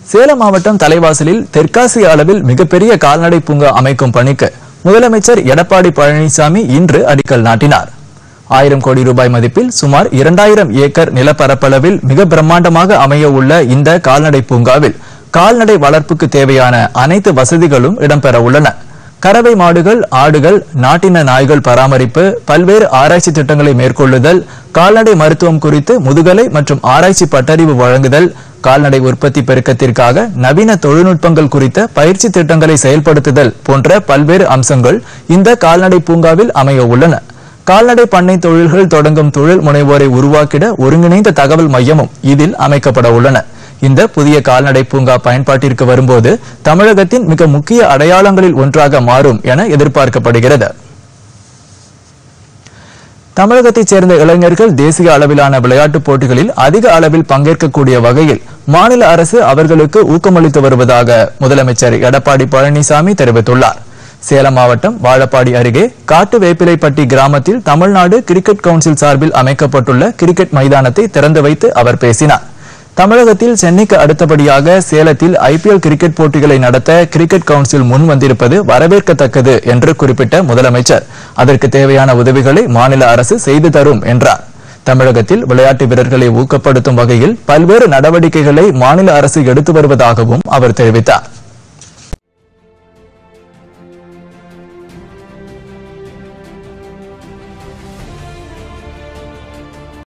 சேலம் மாவட்டம் தலைவாசலில் தெற்காசிய அளவில் மிகப்பெரிய கால்நடை பூங்கா அமைக்கும் பணிக்கு முதலமைச்சர் எடப்பாடி பழனிசாமி இன்று அடிக்கல் நாட்டினார் ஆயிரம் கோடி ரூபாய் மதிப்பில் சுமார் இரண்டாயிரம் ஏக்கர் நிலப்பரப்பளவில் மிக பிரம்மாண்டமாக அமைய உள்ள இந்த கால்நடை பூங்காவில் கால்நடை வளர்ப்புக்கு தேவையான அனைத்து வசதிகளும் இடம்பெற உள்ளன கறவை மாடுகள் ஆடுகள் நாட்டின நாய்கள் பராமரிப்பு பல்வேறு ஆராய்ச்சி திட்டங்களை மேற்கொள்ளுதல் கால்நடை மருத்துவம் குறித்து முதுகலை மற்றும் ஆராய்ச்சி பட்டறிவு வழங்குதல் கால்நடை உற்பத்தி பெருக்கத்திற்காக நவீன தொழில்நுட்பங்கள் குறித்த பயிற்சி திட்டங்களை செயல்படுத்துதல் போன்ற பல்வேறு அம்சங்கள் இந்த கால்நடை பூங்காவில் அமைய உள்ளன கால்நடை பண்ணை தொழில்கள் தொடங்கும் தொழில் முனைவோரை உருவாக்கிட ஒருங்கிணைந்த தகவல் மையமும் இதில் அமைக்கப்பட உள்ளன இந்த புதிய கால்நடை பூங்கா பயன்பாட்டிற்கு வரும்போது தமிழகத்தின் மிக முக்கிய அடையாளங்களில் ஒன்றாக மாறும் என எதிர்பார்க்கப்படுகிறது தமிழகத்தைச் சேர்ந்த இளைஞர்கள் தேசிய அளவிலான விளையாட்டுப் போட்டிகளில் அதிக அளவில் பங்கேற்கக்கூடிய வகையில் மாநில அரசு அவர்களுக்கு ஊக்கமளித்து வருவதாக முதலமைச்சர் எடப்பாடி பழனிசாமி தெரிவித்துள்ளார் சேலம் மாவட்டம் வாழப்பாடி அருகே காட்டு வேப்பிலைப்பட்டி கிராமத்தில் தமிழ்நாடு கிரிக்கெட் கவுன்சில் சார்பில் அமைக்கப்பட்டுள்ள கிரிக்கெட் மைதானத்தை திறந்து வைத்து அவர் பேசினார் தமிழகத்தில் சென்னைக்கு அடுத்தபடியாக சேலத்தில் ஐபிஎல் கிரிக்கெட் போட்டிகளை நடத்த கிரிக்கெட் கவுன்சில் முன் வந்திருப்பது வரவேற்கத்தக்கது என்று குறிப்பிட்ட முதலமைச்சர் அதற்கு தேவையான உதவிகளை மாநில அரசு செய்து தரும் என்றார் தமிழகத்தில் விளையாட்டு வீரர்களை ஊக்கப்படுத்தும் வகையில் பல்வேறு நடவடிக்கைகளை மாநில அரசு எடுத்து வருவதாகவும் அவர் தெரிவித்தார்